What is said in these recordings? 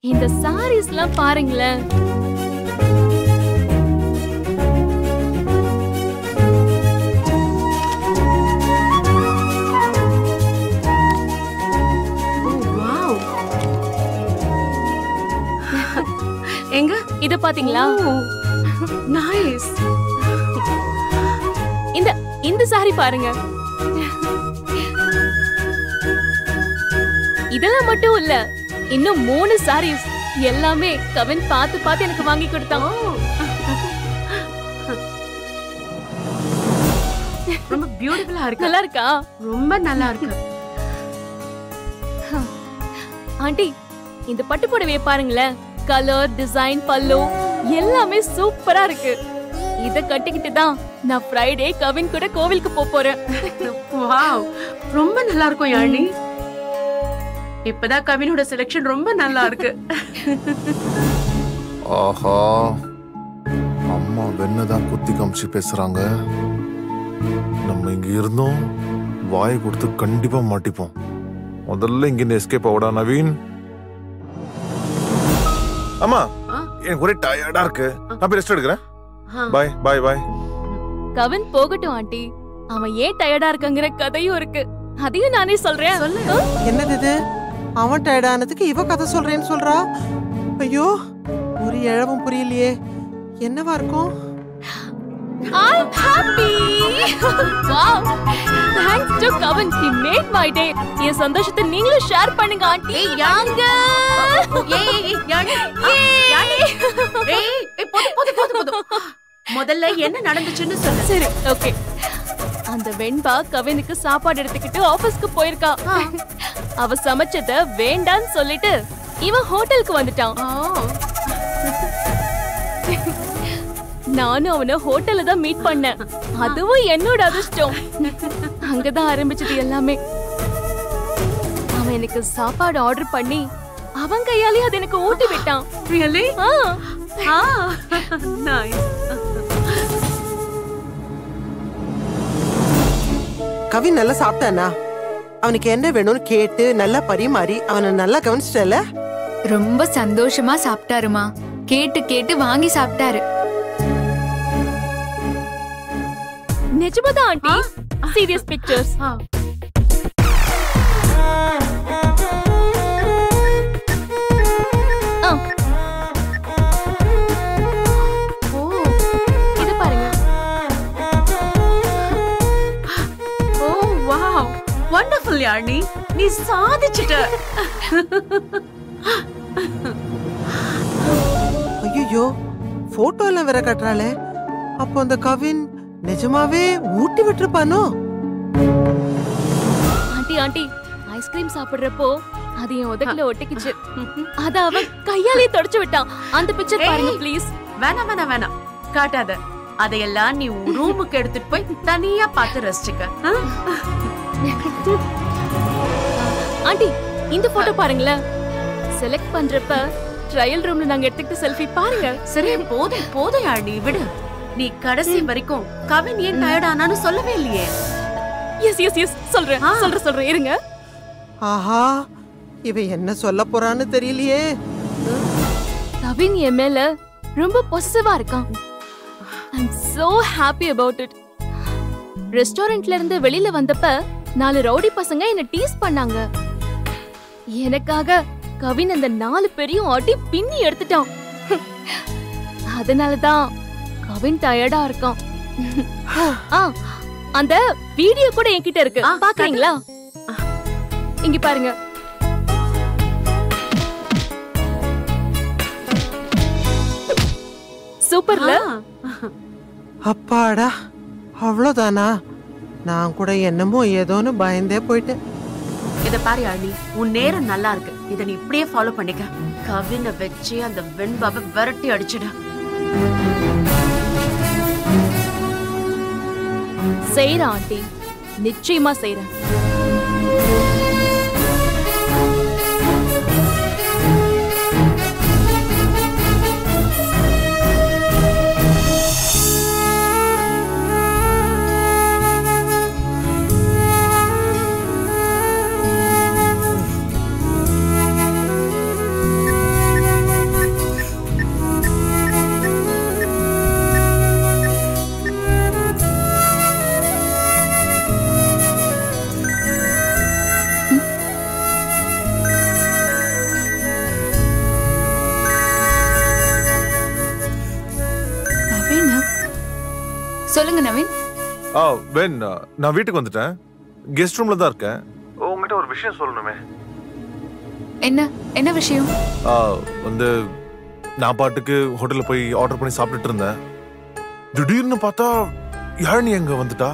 இந்த சாரீஸ்லாம் பாருங்களேன் வாவ் எங்க இது பாத்தீங்களா நைஸ் இந்த இந்த சாரி பாருங்க இதெல்லாம் மட்டும் இல்ல இன்னும் மூணு சாரீஸ் எல்லாமே கவின் பார்த்து பார்த்து எனக்கு வாங்கி கொடுத்தான் ரொம்ப பியூட்டிஃபுல்லா இருக்கு நல்லா இருக்கா ரொம்ப நல்லா இருக்கு ஆண்டி இந்த பட்டு புடவைய பாருங்களேன் கலர் டிசைன் பல்லு எல்லாமே சூப்பரா இருக்கு இத கட்டிக்கிட்டு தான் நான் ஃப்ரைடே கவின் கூட கோவிலுக்கு போப் போறேன் வாவ் ரொம்ப நல்லா இருக்கும் யாழி இப்பதான் கவினோட செலெக்ஷன் ரொம்ப நல்லா இருக்கு ஆஹா அம்மா வெண்ணதான் குத்தி காமிச்சு பேசுறாங்க நம்ம இங்க இருந்தோம் வாயை கொடுத்து கண்டிப்பா மாட்டிப்போம் முதல்ல இங்க எஸ்கேப் ஆவடா நவீன் அம்மா ஆ? எனக்கு ஒரே டயர்டா இருக்கு நான் போய் ரெஸ்ட் எடுக்கிறேன் ஆ. பாய் பாய் பாய் கவின் போகட்டும் ஆண்டி அவன் ஏன் டயர்டா இருக்காங்கிற கதையும் இருக்கு அதையும் நானே சொல்றேன் சொல்லு என்னது இது அவன் டயர்ட் ஆனதுக்கு இவ கதை சொல்றேன்னு சொல்றா ஐயோ ஒரு இழவும் புரியலையே என்னவா இருக்கும் I'm happy. wow. Thanks to Kevin. He made my day. என் சந்தோஷத்தை நீங்களும் ஷேர் பண்ணுங்க ஆண்டி யாங்க ஏய், ஏய், ஏய், யாழி. ஆ, யாழி. ஏய், ஏய், போதும், போதும், போதும், போதும். முதல்ல என்ன நடந்துச்சுன்னு சொல்லு சரி ஓகே அந்த வெண்பா கவினுக்கு சாப்பாடு எடுத்துக்கிட்டு ஆபீஸ்க்கு போயிருக்கா அவ சமைச்சத வேண்டான்னு சொல்லிட்டு இவன் ஹோட்டலுக்கு வந்துட்டான் ஓ, நானும் அவனை ஹோட்டல்ல தான் மீட் பண்ணேன் அதுவும் என்னோட அதிர்ஷ்டம் அங்கதான் ஆரம்பிச்சது எல்லாமே அவன் எனக்கு சாப்பாடு ஆர்டர் பண்ணி அவன் கையாலே அது எனக்கு ஊட்டி விட்டான் really? ஆ, ஆ, nice. கவின் நல்லா சாப்பிட்டானா அவனுக்கு என்ன வேணும்னு கேட்டு நல்லா பரிமாறி அவனை நல்லா கவனிச்சிட்டல ரொம்ப சந்தோஷமா சாப்பிட்டாருமா கேட்டு கேட்டு வாங்கி சாப்பிட்டாரு நிஜமாதான் ஆண்டி சீரியஸ் பிக்சர்ஸ் ஆ. ஓ, இது பாருங்க ஓ, wow. Wonderful, யாழினி. நீ சாதிச்சிட்ட ஐயோ போட்டோ எல்லாம் வேற கட்டுறாளே அப்போ அந்த கவின் நிஜமாவே ஊட்டி விட்டுருப்பானோ ஆண்டி ஆண்டி ஐஸ்கிரீம் சாப்பிடுறப்போ அது என் உதட்டுல ஒட்டிக்கிச்சு அத அவன் கையாலே தொடச்சு விட்டான் அந்த பிக்சர் பாருங்க ஏய். ப்ளீஸ் வேணாம் வேணாம் வேணாம் காட்டாத அதையெல்லாம் நீ ரூமுக்கு எடுத்துட்டு போய் தனியா பார்த்து ரசிச்சுக்க ஆ? ஆண்டி இந்த போட்டோ பாருங்களேன் செலக்ட் பண்றப்ப ட்ரையல் ரூம்ல நாங்க எடுத்துக்கிட்ட செல்ஃபி பாருங்க சரி போதும் போதும் யாழினி விடு நீ கடைசி வரைக்கும் கவின் ஏன் டயர்ட் ஆனான்னு சொல்லவே இல்லையே எஸ் எஸ் எஸ் சொல்றேன் ஆ. சொல்றேன் சொல்றேன் இருங்க ஆஹா இவ என்ன சொல்ல போறான்னு தெரியலையே கவின் என் மேல ரொம்ப பொசிட்டிவா இருக்கான் I'm so happy about it ரெஸ்டாரண்ட்ல இருந்து வெளியில வந்தப்ப நாலு ரவுடி பசங்க என்ன டீஸ் பண்ணாங்க எனக்காக கவின் அந்த நாலு பேரையும் அடி பின்னி எடுத்துட்டான் அதனாலதான் கவின் டயர்டா இருக்கான் ஆ அந்த வீடியோ கூட என்கிட்ட இருக்கு ஆ, பாக்குறீங்களா இங்க பாருங்க சூப்பர்ல ஆ. அப்பாடா அவ்வளோதானா நான் கூட என்னமோ ஏதோன்னு பயந்தே போயிட்டேன் இத பாரு யாழினி உன் நேரம் நல்லா இருக்கு இத நீ இப்படியே ஃபாலோ பண்ணிக்க கவினை வச்சு அந்த வெண்பாவை விரட்டி அடிச்சிடு செய்யறேன் ஆண்டி நிச்சயமா செய்யறேன் சொல்லுங்க நவீன் ஆ வென் நான் வீட்டுக்கு வந்துட்டேன் கெஸ்ட் ரூம்ல தான் இருக்கேன் உங்ககிட்ட ஒரு விஷயம் சொல்லணுமே என்ன என்ன விஷயம் ஆ, வந்து நான் பாட்டுக்கு ஹோட்டல்ல போய் ஆர்டர் பண்ணி சாப்பிட்டுட்டு இருந்தேன் திடீர்னு பார்த்தா யாழினி அங்க வந்துட்டா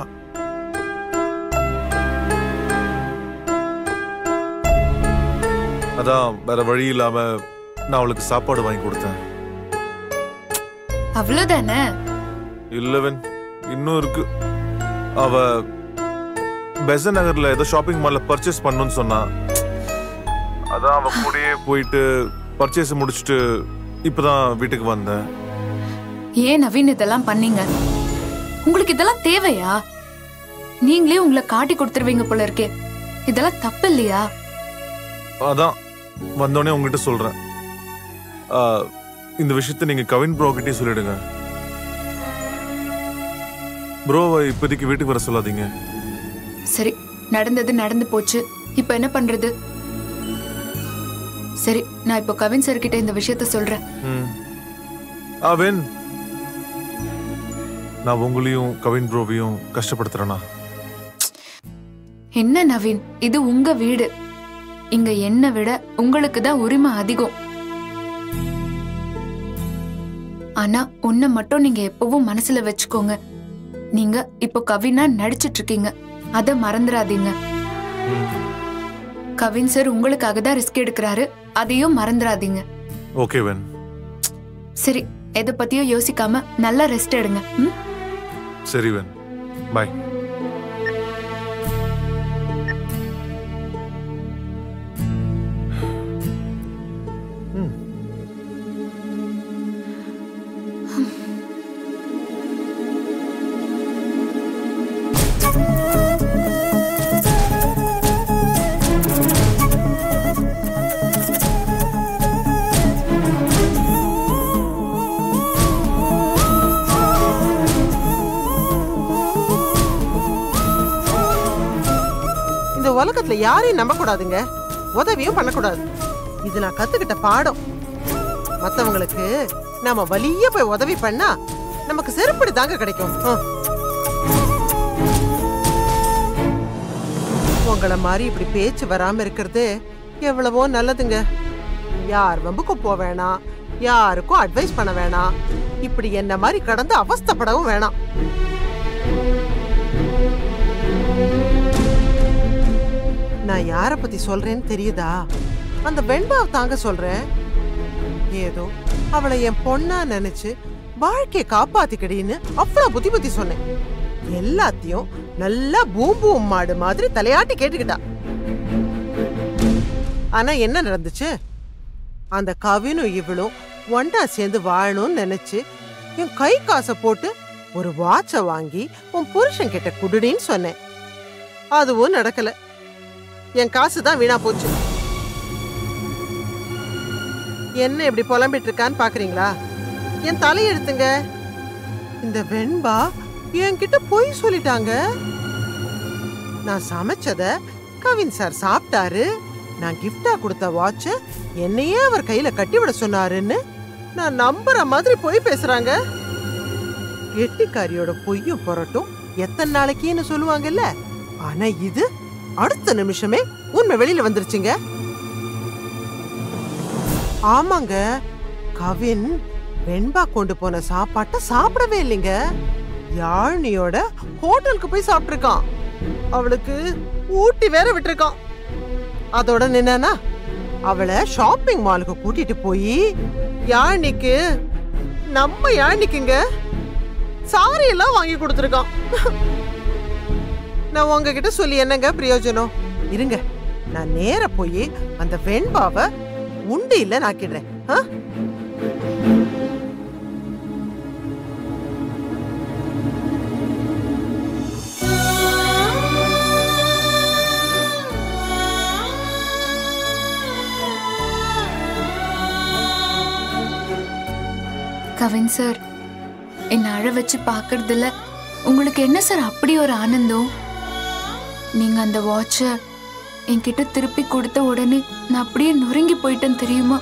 அதான் வேற வழி இல்லாம நான் அவளுக்கு சாப்பாடு வாங்கி கொடுத்தேன் அவ்வளவுதானே இல்லவன் இன்னும் இருக்கு அவ பெசன் நகர்ல ஏதோ ஷாப்பிங் மால்ல பர்ச்சேஸ் பண்ணணும்னு சொன்னா அதான் அவ கூடயே போயிட்டு பர்ச்சேஸ் முடிச்சுட்டு இப்பதான் வீட்டுக்கு வந்தேன் ஏன் நவீன் இதெல்லாம் பண்ணீங்க உங்களுக்கு இதெல்லாம் தேவையா நீங்களே உங்களை காட்டி கொடுத்துருவீங்க போல இருக்கே இதெல்லாம் தப்பு இல்லையா அதான் வந்தோடனே உங்ககிட்ட சொல்றேன் ஆ, இந்த விஷயத்தை நீங்க கவின் ப்ரோ கிட்டே சொல்லிடுங்க ப்ரோவை இப்போதைக்கு வீட்டுக்கு வர சொல்லாதீங்க சரி நடந்தது நடந்து போச்சு இப்ப என்ன பண்றது சரி நான் இப்போ கவின் சார் கிட்ட இந்த விஷயத்த சொல்றேன் ம். ஆ வென் நான் உங்களையும் கவின் ப்ரோவையும் கஷ்டப்படுத்துறேனா என்ன நவீன் இது உங்க வீடு இங்க என்னை விட உங்களுக்கு தான் உரிமை அதிகம் ஆனா உன்னை மட்டும் நீங்க எப்பவும் மனசுல வச்சுக்கோங்க நீங்க இப்போ கவினா நடிச்சிட்டு இருக்கீங்க அத மறந்துடாதீங்க கவின் சார் உங்களுக்காக தான் ரிஸ்க் எடுக்கிறாரு அதையும் மறந்துடாதீங்க ஓகே வென் சரி எதை பத்தியும் யோசிக்காம நல்லா ரெஸ்ட் எடுங்க ம்? சரி வென் பாய் இந்த உலகத்துல யாரையும் நம்ப கூடாதுங்க உதவியும் பண்ணக்கூடாது இது நான் கத்துக்கிட்ட பாடம் மத்தவங்களுக்கு நாம வலிய போய் உதவி பண்ணா நமக்கு செருப்படி தாங்க கிடைக்கும் ஆ. உங்கள மாதிரி இப்படி பேச்சு வராம இருக்கிறது எவ்வளவோ நல்லதுங்க யார் வம்புக்கும் போக வேணாம் யாருக்கும் அட்வைஸ் பண்ண வேணாம் இப்படி என்ன மாதிரி கடந்து அவஸ்தைப்படவும் வேணாம் நான் யார பத்தி சொல்றேன்னு தெரியுதா அந்த வெண்பாவை தாங்க சொல்றேன் ஏதோ அவளை என் பொண்ணா நினைச்சு வாழ்க்கைய காப்பாத்திக்கடின்னு அவ்வளவு புத்தி புத்தி சொன்னேன் எல்லாத்தையும் நல்லா பூம்பூம் மாடு மாதிரி தலையாட்டி கேட்டுக்கிட்டா ஆனா என்ன நடந்துச்சு அந்த கவினும் இவளும் ஒண்டா சேர்ந்து வாழணும்னு நினைச்சு என் கை காசை போட்டு ஒரு வாட்சை வாங்கி உன் புருஷன் கிட்ட குடுடின்னு சொன்னேன் அதுவும் நடக்கல என் காசு தான் வீணா போச்சு என்ன இப்படி புலம்பிட்டு இருக்கான்னு பாக்குறீங்களா என் தலையெடுத்துங்க இந்த வெண்பா என்கிட்ட பொய் சொல்லிட்டாங்க நான் சமைச்சத கவின் சார் சாப்பிட்டாரு நான் கிஃப்டா கொடுத்த வாட்ச என்னையே அவர் கையில கட்டிவிட சொன்னாருன்னு நான் நம்புற மாதிரி பொய் பேசுறாங்க கெட்டிக்காரியோட பொய்யும் புரட்டும் எத்தனை நாளைக்குன்னு சொல்லுவாங்கல்ல ஆனா இது அடுத்த நிமிஷமே உண்மை வெளியில வந்துருச்சுங்க ஆமாங்க கவின் வெண்பா கொண்டு போன சாப்பாட்ட சாப்பிடவே இல்லைங்க யாழ்னியோட ஹோட்டலுக்கு போய் சாப்பிட்டிருக்கான் அவளுக்கு ஊட்டி வேற விட்டிருக்கான் அதோட நின்னா அவளை ஷாப்பிங் மாலுக்கு கூட்டிட்டு போய் யாழ்னிக்கு நம்ம யாழ்னிக்குங்க சாரி எல்லாம் வாங்கி கொடுத்துருக்கான் நான் உங்ககிட்ட சொல்லி என்னங்க பிரயோஜனம் இருங்க நான் நேர போய் அந்த வெண்பாவை உண்டு இல்ல நாக்கிடுறேன் ஆ? கவின் சார் என்ன அழ வச்சு பார்க்கறதுல உங்களுக்கு என்ன சார் அப்படி ஒரு ஆனந்தம் நீங்க அந்த வாட்ச என்கிட்ட திருப்பி கொடுத்த உடனே நான் அப்படியே நொறுங்கி போயிட்டேன் தெரியுமா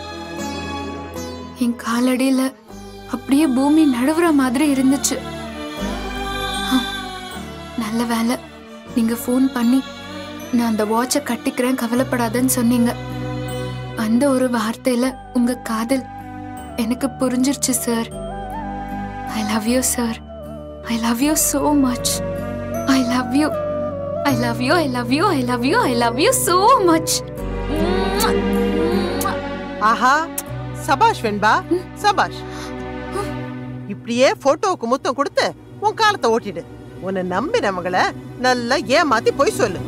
என் காலடியில அப்படியே பூமி நழுவுற மாதிரி இருந்துச்சு நல்ல வேலை நீங்க ஃபோன் பண்ணி நான் அந்த வாட்சை கட்டிக்கிறேன் கவலைப்படாதன்னு சொன்னீங்க அந்த ஒரு வார்த்தையில உங்க காதல் எனக்கு புரிஞ்சிருச்சு sir I love you sir I love you so much I love you I love you I love you I love you I love you so much ஆஹா சபாஷ் வெண்பா சபாஷ் இப்படியே போட்டோவுக்கு முத்தம் கொடுத்து உன் காலத்தை ஓட்டிடு உன்னை நம்பினவங்கள நல்லா ஏமாத்தி போய் சொல்லு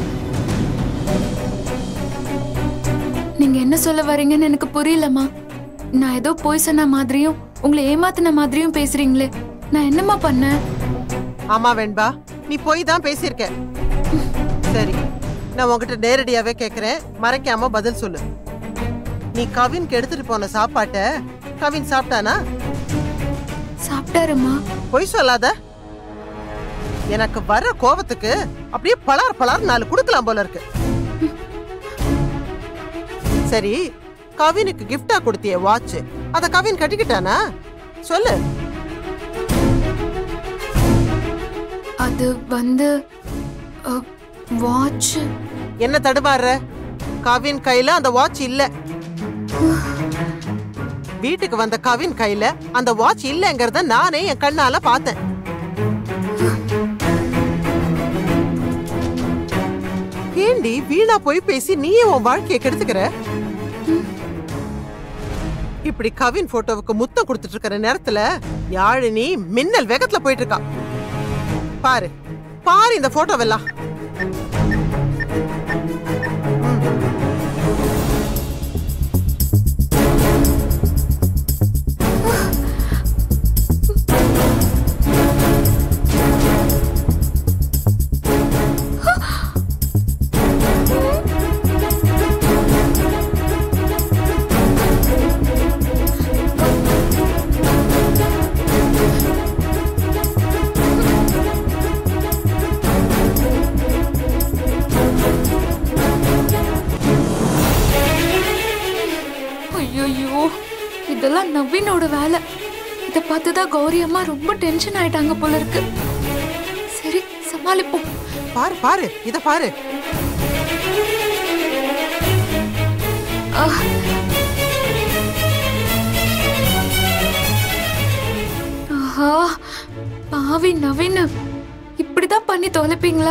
நீங்க என்ன சொல்ல வரீங்கன்னு எனக்கு புரியலம்மா நான் ஏதோ போய் சொன்ன மாதிரியும் உங்களை ஏமாத்தின மாதிரியும் பேசுறீங்களே நான் என்னம்மா பண்ணேன் ஆமா வெண்பா நீ போய் தான் பேசியிருக்க சரி நான் உன்கிட்ட நேரடியாவே கேக்குறேன் மறைக்காம பதில் சொல்லு நீ கவின்க்கு எடுத்துட்டு போன சாப்பாட்ட கவின் சாப்பிட்டானா சாப்பிட்டாருமா பொய் சொல்லாத எனக்கு வர கோவத்துக்கு அப்படியே பலார் பலார் நாலு குடுக்கலாம் போல இருக்கு சரி கவினுக்கு கிஃப்டா கொடுத்திய வாட்ச் அத கவின் கட்டிக்கிட்டானா சொல்லு அது வந்து வாட்ச் என்ன தடுமாறுற கவின் கையில அந்த வாட்ச் இல்ல வீட்டுக்கு வந்த கவின் கையில அந்த வாட்ச் இல்லங்கறத நானே என் கண்ணால பார்த்தேன் ஏண்டி வீணா போய் பேசி நீயே உன் வாழ்க்கையை கெடுத்துக்கிற இப்படி கவின் போட்டோவுக்கு முத்தம் கொடுத்துட்டு இருக்கிற நேரத்துல யாழினி மின்னல் வேகத்துல போயிட்டு இருக்கா பாரு பாரு இந்த போட்டோவெல்லாம் ஐயோ இதெல்லாம் நவீனோட வேலை இத பார்த்துதான் கௌரி அம்மா ரொம்ப டென்ஷன் ஆயிட்டாங்க போல இருக்கு சரி சமாளிப்போம் பாரு பாரு இத பாரு ஆஹ். ஆஹா பாவி நவீன் இப்படிதான் பண்ணி தொலைப்பீங்களா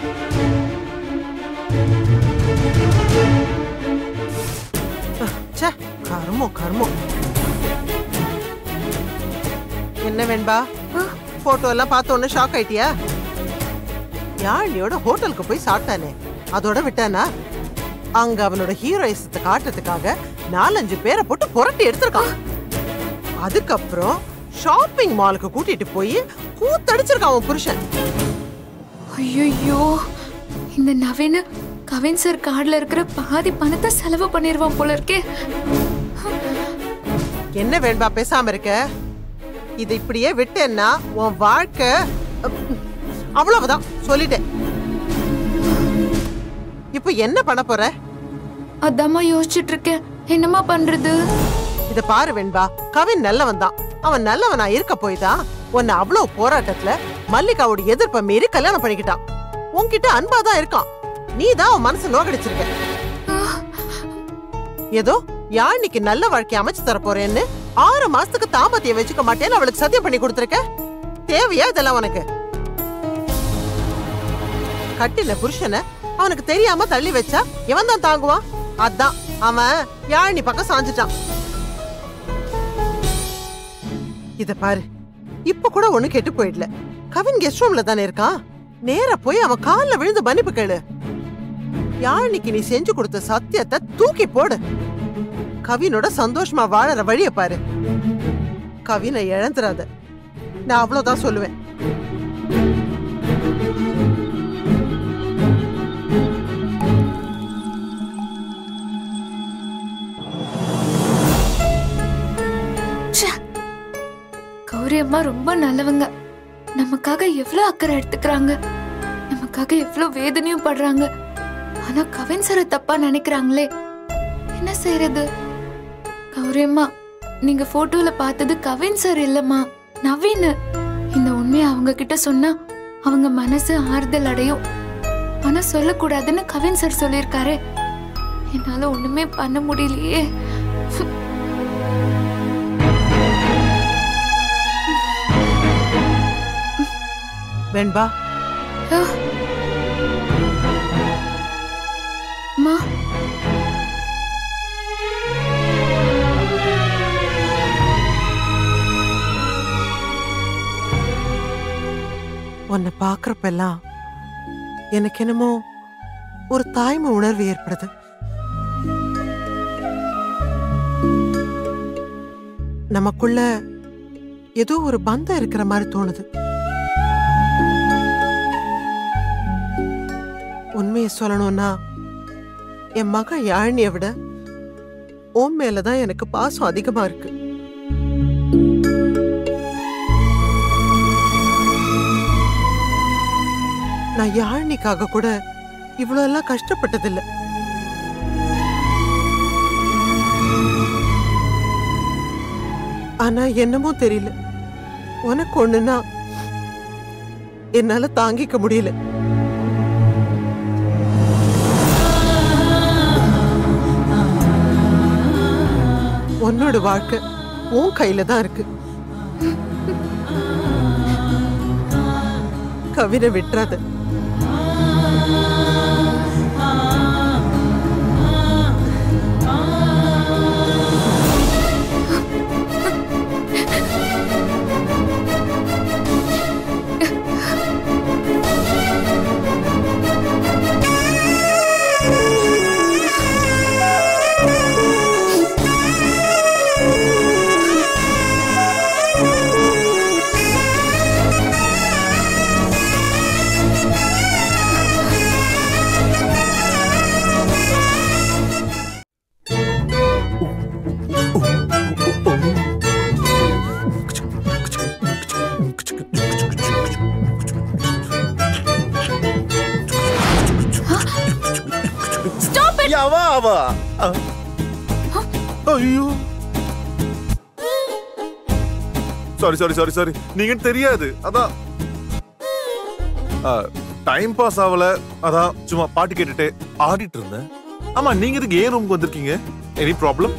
ச்சே கர்மம் கர்மம் என்ன வேண்பா போட்டோ எல்லாம் பார்த்த உடனே ஷாக் ஆயிட்டியா யாழினியோட ஹோட்டலுக்கு போய் சாப்பிட்டானே அதோட விட்டானா அங்க அவனோட ஹீரோயிசத்தை காட்டுறதுக்காக நாலஞ்சு பேரை போட்டு புரட்டி எடுத்திருக்கான் அதுக்கப்புறம் ஷாப்பிங் மாலுக்கு கூட்டிட்டு போய் கூத்தடிச்சிருக்கான் அவன் புருஷன் ஐயோ இந்த நவீன் கவின் சார் கார்டுல இருக்கிற பாதி பணத்தை செலவு பண்ணிருவான் போல இருக்கே என்ன வேண்பா பேசாம இருக்க இது இப்படியே விட்டேன்னா உன் வாழ்க்கை அப், அவ்வளவுதான் சொல்லிட்டேன் இப்ப என்ன பண்ண போற அதாம்மா யோசிச்சுட்டு இருக்கேன் என்னம்மா பண்றது இத பாரு வெண்பா கவின் நல்லவன் தான் அவன் நல்லவனா இருக்க போய் தான் உன்னை அவ்வளவு போராட்டத்துல மல்லிகாவோட எதிர்ப்பை மீறி கல்யாணம் பண்ணிக்கிட்டான் உன்கிட்ட அன்பா தான் இருக்கான் நீ தான் அவன் மனசு நோகடிச்சிருக்க ஏதோ யாழ்னிக்கு நல்ல வாழ்க்கை அமைச்சு தர போறேன்னு ஆறு மாசத்துக்கு தாம்பத்தியம் வச்சுக்க மாட்டேன்னு அவளுக்கு சத்தியம் பண்ணி கொடுத்திருக்க தேவையா இதெல்லாம் உனக்கு கட்டின புருஷனை அவனுக்கு தெரியாம தள்ளி வச்சா இவன் தான் தாங்குவான் அதான் அவன் யாழினி பக்கம் சாஞ்சிட்டான் இத பாரு இப்ப கூட ஒண்ணு கெட்டு போயிடல கவின் கெஸ்ட் ரூம்ல தானே இருக்கான் நேரா போய் அவன் கால்ல விழுந்து மன்னிப்பு கேளு யாழினிக்கு நீ செஞ்சு கொடுத்த சத்தியத்தை தூக்கி போடு கவினோட சந்தோஷமா வாழற வழிய பாரு கவினை இழந்துராத நான் அவ்வளவுதான் சொல்லுவேன் ச்சே. கௌரி அம்மா ரொம்ப நல்லவங்க நமக்காக எவ்வளவு அக்கறை எடுத்துக்கிறாங்க நமக்காக எவ்வளவு வேதனையும் படுறாங்க ஆனா கவின் சாரை தப்பா நினைக்கிறாங்களே என்ன செய்யறது கௌரி அம்மா நீங்க போட்டோல பார்த்தது கவின் சார் இல்லம்மா நவீன் இந்த உண்மையை அவங்க கிட்ட சொன்னா அவங்க மனசு ஆறுதல் அடையும் ஆனா சொல்லக்கூடாதுன்னு கவின் சார் சொல்லியிருக்காரு என்னால ஒண்ணுமே பண்ண முடியலையே வெண்பா மா உன்னை பாக்குறப்பெல்லாம் எனக்கு என்னமோ ஒரு தாய்மை உணர்வு ஏற்படுது நமக்குள்ள ஏதோ ஒரு பந்தம் இருக்கிற மாதிரி தோணுது உண்மையை சொல்லணும்னா என் மக யாழினியை விட உன் மேலதான் எனக்கு பாசம் அதிகமா இருக்கு நான் யாழினிக்காக கூட இவ்வளவு எல்லாம் கஷ்டப்பட்டதில்ல ஆனா என்னமோ தெரியல உனக்கு ஒண்ணுன்னா என்னால தாங்கிக்க முடியல உன்னோட வாழ்க்கை உன் கையில தான் இருக்கு கவினை விட்டுறாத அவா அவா ஐயோ சாரி சாரி சாரி சாரி நீங்க தெரியாது அதான் டைம் பாஸ் ஆகல அதான் சும்மா பாட்டு கேட்டுட்டு ஆடிட்டு இருந்தேன் ஆமா நீங்க இதுக்கு ஏன் ரூமுக்கு வந்திருக்கீங்க எனி ப்ராப்ளம்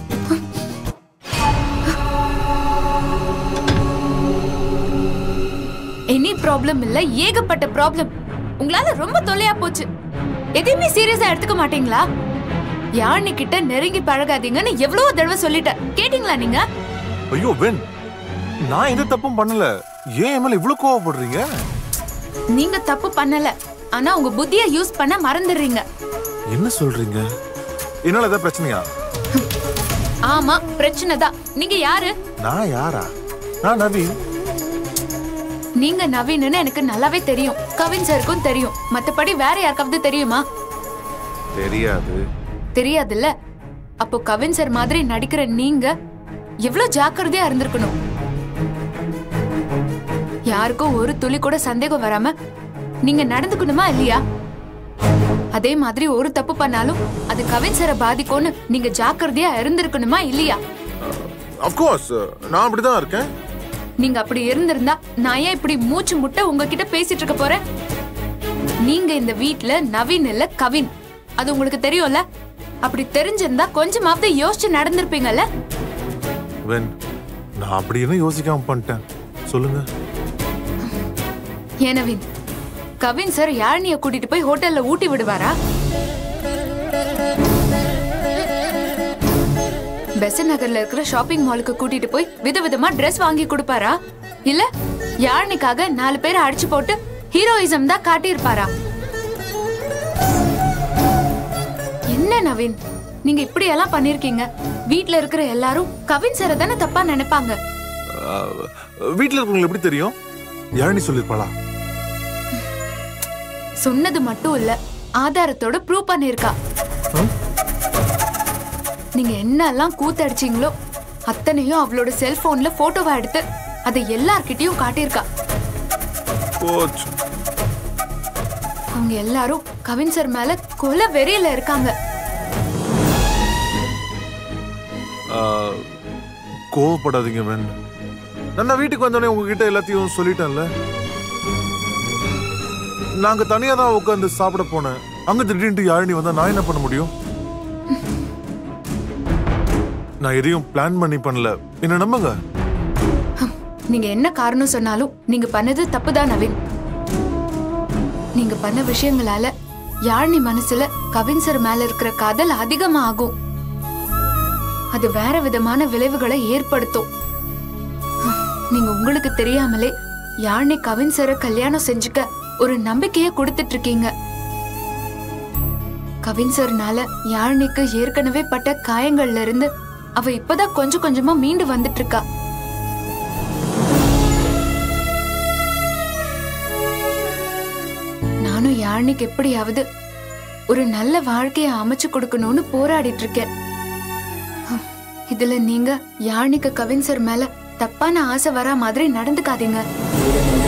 எனி ப்ராப்ளம் இல்ல ஏகப்பட்ட ப்ராப்ளம் உங்களால ரொம்ப தொல்லையா போச்சு எதையுமே சீரியஸா எடுத்துக்க மாட்டீங்களா யானை கிட்ட நெருங்கி பழகாதீங்கன்னு எவ்வளவு தடவை சொல்லிட்டேன் கேட்டீங்களா நீங்க ஐயோ வென் நான் எந்த தப்பும் பண்ணல ஏன் என் மேல இவ்வளவு கோவப்படுறீங்க நீங்க தப்பு பண்ணல ஆனா உங்க புத்திய யூஸ் பண்ண மறந்துடுறீங்க என்ன சொல்றீங்க என்னால ஏதாவது பிரச்சனையா ஆமா பிரச்சனை தான் நீங்க யாரு நான் யாரா நான் நவீன் நீங்க நவீன்னு எனக்கு நல்லாவே தெரியும் கவின் சாருக்கும் தெரியும் மத்தபடி வேற யாருக்காவது தெரியுமா தெரியாது தெரியாதுல்ல அப்போ கவின் சார் மாதிரி நடிக்கிற நீங்க எவ்வளவு ஜாக்கிரதையா இருந்திருக்கணும் யாருக்கும் ஒரு துளி கூட சந்தேகம் வராம நீங்க நடந்துக்கணுமா இல்லையா அதே மாதிரி ஒரு தப்பு பண்ணாலும் அது கவின் சாரை பாதிக்கும்னு நீங்க ஜாக்கிரதையா இருந்திருக்கணுமா இல்லையா அப்கோர்ஸ் நான் அப்படிதான் இருக்கேன் நீங்க அப்படி இருந்திருந்தா நான் ஏன் இப்படி மூச்சு முட்டை உங்ககிட்ட பேசிட்டு இருக்க போறேன் நீங்க இந்த வீட்ல நவீன் இல்ல கவின் அது உங்களுக்கு தெரியும்ல அப்படி தெரிஞ்சிருந்தா கொஞ்சமாவது யோசிச்சு நடந்திருப்பீங்கல்ல வென் நான் அப்படி என்ன யோசிக்காம பண்ணிட்டேன் சொல்லுங்க ஏன் நவீன் கவின் சார் யாழினிய கூட்டிட்டு போய் ஹோட்டல்ல ஊட்டி விடுவாரா பெசன் நகர்ல இருக்கிற ஷாப்பிங் மாலுக்கு கூட்டிட்டு போய் விதவிதமா ட்ரெஸ் வாங்கி கொடுப்பாரா இல்ல யாழினிக்காக நாலு பேரை அடிச்சு போட்டு ஹீரோயிசம் தான் காட்டியிருப்பாரா என்ன நவீன் நீங்க இப்படி எல்லாம் பண்ணிருக்கீங்க வீட்ல இருக்கிற எல்லாரும் கவின் சாரை தானே தப்பா நினைப்பாங்க அஹ், வீட்ல இருக்கவங்களுக்கு எப்படி தெரியும் யாழினி சொல்லிருப்பாளா சொன்னது மட்டும் இல்ல ஆதாரத்தோட ப்ரூவ் பண்ணிருக்கா நீங்க என்னெல்லாம் கூத்தடிச்சீங்களோ அத்தனையும் அவளோட செல்போன்ல போட்டோவா எடுத்து அதை எல்லார்கிட்டயும் காட்டியிருக்கா போச்சு அவங்க எல்லாரும் கவின் சார் மேல கொலை வெறியில இருக்காங்க அஹ், கோவப்படாதீங்க வென் நான் வீட்டுக்கு வந்தோடனே உங்ககிட்ட எல்லாத்தையும் சொல்லிட்டேன்ல நாங்க தனியா தான் உட்காந்து சாப்பிட போனேன் அங்க திடீர்னு யாழினி வந்தா நான் என்ன பண்ண முடியும் நான் எதையும் பிளான் பண்ணி பண்ணல என்ன நம்புங்க நீங்க என்ன காரணம் சொன்னாலும் நீங்க பண்ணது தப்புதான் நவீன் நீங்க பண்ண விஷயங்களால யாழினி மனசுல கவின் சார் மேல இருக்கிற காதல் அதிகமா ஆகும் அது வேற விதமான விளைவுகளை ஏற்படுத்தும் நீங்க உங்களுக்கு தெரியாமலே யாழினி கவின் சார கல்யாணம் செஞ்சுக்க ஒரு நம்பிக்கைய கொடுத்துட்டு இருக்கீங்க கவின் சார்னால யாழினிக்கு ஏற்கனவே பட்ட காயங்கள்ல இருந்து அவ இப்பதான் கொஞ்சம் கொஞ்சமா மீண்டு வந்துட்டு இருக்கா நானும் யாழ்னிக்கு எப்படியாவது ஒரு நல்ல வாழ்க்கைய அமைச்சு கொடுக்கணும்னு போராடிட்டு இருக்கேன் ஹம், இதுல நீங்க யாழ்னிக்கு கவின் சார் மேல தப்பான ஆசை வரா மாதிரி நடந்துக்காதீங்க